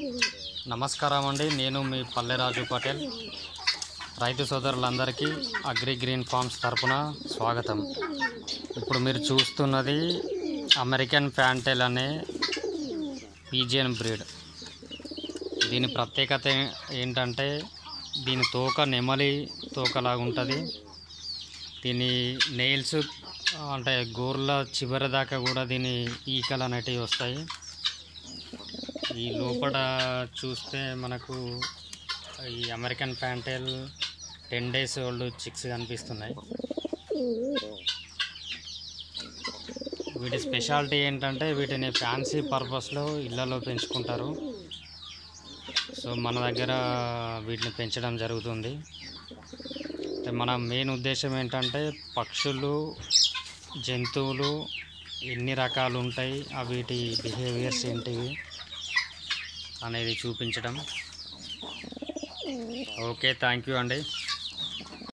నమస్కారం అండి నేను మీ పల్లెరాజు పటేల్ రైతు సోదరులందరికీ అగ్రి గ్రీన్ ఫార్మ్స్ తరపున స్వాగతం ఇప్పుడు మీరు చూస్తున్నది అమెరికన్ ఫ్యాంటెల్ అనే పీజియన్ బ్రీడ్ దీని ప్రత్యేకత ఏంటంటే దీని తోక నెమలి తోకలాగా ఉంటుంది దీని నెయిల్స్ అంటే గోర్ల చివరి దాకా కూడా దీని ఈకలు అనేటివి వస్తాయి ఈ లోపల చూస్తే మనకు ఈ అమెరికన్ ప్యాంటెల్ టెన్ డేస్ ఓల్డ్ చిక్స్ కనిపిస్తున్నాయి వీటి స్పెషాలిటీ ఏంటంటే వీటిని ఫ్యాన్సీ పర్పస్లో ఇళ్ళలో పెంచుకుంటారు సో మన దగ్గర వీటిని పెంచడం జరుగుతుంది అంటే మన మెయిన్ ఉద్దేశం ఏంటంటే పక్షులు జంతువులు ఎన్ని రకాలు ఉంటాయి ఆ వీటి బిహేవియర్స్ ఏంటివి అనేది చూపించడం ఓకే థ్యాంక్ యూ అండి